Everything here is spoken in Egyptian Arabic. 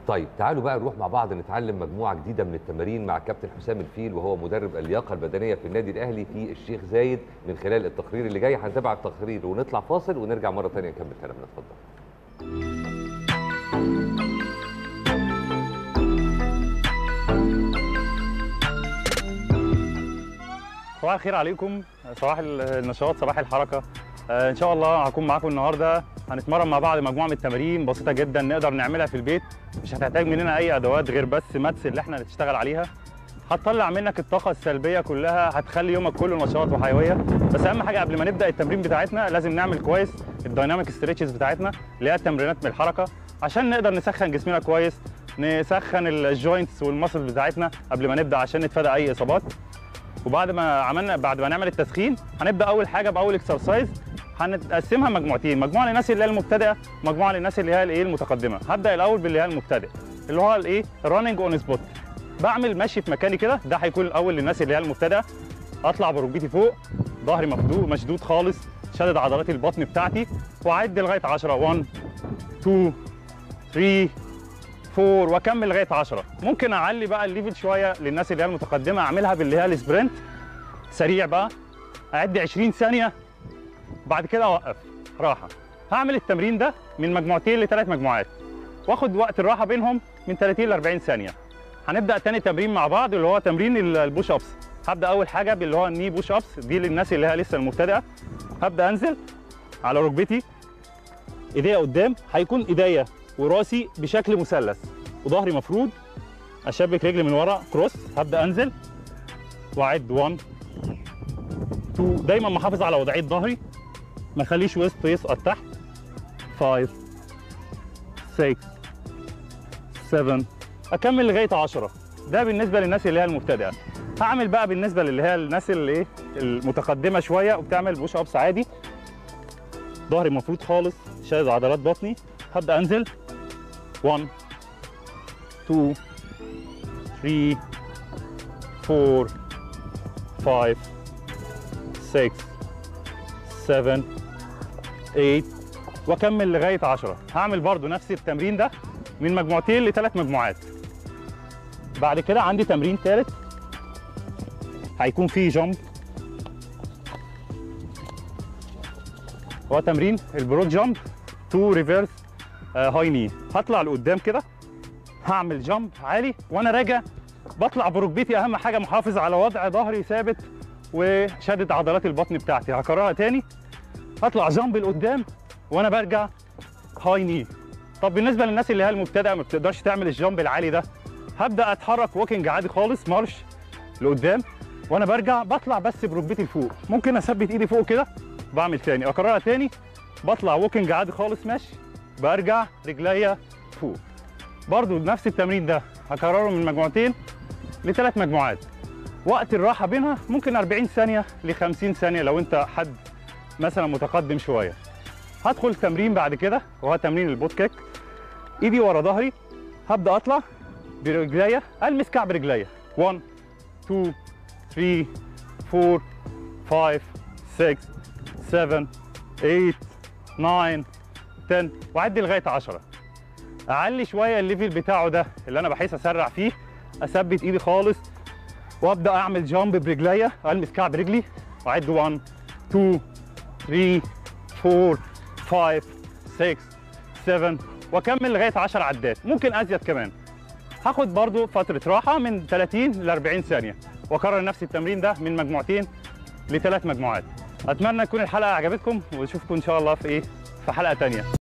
طيب تعالوا بقى نروح مع بعض نتعلم مجموعه جديده من التمارين مع كابتن حسام الفيل وهو مدرب اللياقه البدنيه في النادي الاهلي في الشيخ زايد من خلال التقرير اللي جاي هنتابع التقرير ونطلع فاصل ونرجع مره ثانيه نكمل كلامنا اتفضل صباح الخير عليكم صباح النشاط صباح الحركه آه، ان شاء الله هكون معاكم النهارده هنتمرن مع بعض مجموعه من التمارين بسيطه جدا نقدر نعملها في البيت مش هتحتاج مننا اي ادوات غير بس ماتس اللي احنا نشتغل عليها هتطلع منك الطاقه السلبيه كلها هتخلي يومك كله نشاط وحيويه بس اهم حاجه قبل ما نبدا التمرين بتاعتنا لازم نعمل كويس الدايناميك ستريتشز بتاعتنا اللي هي التمرينات من الحركه عشان نقدر نسخن جسمنا كويس نسخن الجوينتس والمسل بتاعتنا قبل ما نبدا عشان نتفادى اي اصابات وبعد ما عملنا بعد ما نعمل التسخين هنبدا اول حاجه باول اكسرسايز هنقسمها مجموعتين مجموعه للناس اللي هي المبتدئه مجموعه للناس اللي هي الايه المتقدمه هبدا الاول باللي هي المبتدئ اللي هو الايه راننج اون سبوت بعمل ماشي في مكاني كده ده هيكون الاول للناس اللي هي المبتدئه اطلع بركبتي فوق ظهري مفدود مشدود خالص شادد عضلات البطن بتاعتي واعد لغايه 10 1 2 3 4 واكمل لغايه 10 ممكن اعلي بقى الليفل شويه للناس اللي هي المتقدمه اعملها باللي هي السبرنت سريع بقى اعد 20 ثانيه بعد كده اوقف راحه هعمل التمرين ده من مجموعتين لثلاث مجموعات واخد وقت الراحه بينهم من 30 ل 40 ثانيه هنبدا تاني تمرين مع بعض اللي هو تمرين ال- البوش ابس هبدا اول حاجه باللي هو الني بوش ابس دي للناس اللي هي لسه المبتدئه هبدا انزل على ركبتي ايديا قدام هيكون ايديا وراسي بشكل مثلث وظهري مفرود اشبك رجلي من ورا كروس هبدا انزل واعد 1 2 دايما محافظ على وضعيه ظهري ما اخليش وسط يسقط تحت 5 6 7 اكمل لغايه 10 ده بالنسبه للناس اللي هي المبتدئه هعمل بقى بالنسبه للي هي الناس اللي ايه المتقدمه شويه وبتعمل بوش ابس عادي ظهري مفروض خالص شادد عضلات بطني هبدا انزل 1 2 3 4 5 6 7 8 واكمل لغايه 10 هعمل برضو نفس التمرين ده من مجموعتين لثلاث مجموعات بعد كده عندي تمرين ثالث هيكون فيه جامب هو تمرين البرود جامب تو ريفيرس هاي ني هطلع لقدام كده هعمل جامب عالي وانا راجع بطلع بركبتي اهم حاجه محافظ على وضع ظهري ثابت وشادد عضلات البطن بتاعتي هكررها تاني هطلع جامب لقدام وانا برجع هاي ني طب بالنسبه للناس اللي هي المبتدئه ما بتقدرش تعمل الجامب العالي ده هبدا اتحرك ووكينج عادي خالص مارش لقدام وانا برجع بطلع بس بركبتي لفوق ممكن اثبت ايدي فوق كده بعمل تاني اكررها تاني بطلع ووكينج عادي خالص ماشي برجع رجليا فوق برضو نفس التمرين ده هكرره من مجموعتين لثلاث مجموعات وقت الراحه بينها ممكن 40 ثانيه ل 50 ثانيه لو انت حد مثلا متقدم شويه هدخل تمرين بعد كده وهو تمرين البوت كيك ايدي ورا ظهري هبدا اطلع برجليا المس كعب رجليا 1 2 3 4 5 6 7 8 9 10 واعد لغايه 10 اعلي شويه الليفل بتاعه ده اللي انا بحيث اسرع فيه اثبت ايدي خالص وابدا اعمل جامب برجليا المس كعب رجلي واعد 1 2 3 4 5 6 7 واكمل لغايه 10 عدات ممكن ازيد كمان هاخد برضو فتره راحه من 30 ل 40 ثانيه واكرر نفس التمرين ده من مجموعتين لثلاث مجموعات اتمنى تكون الحلقه عجبتكم واشوفكم ان شاء الله في ايه في حلقه تانية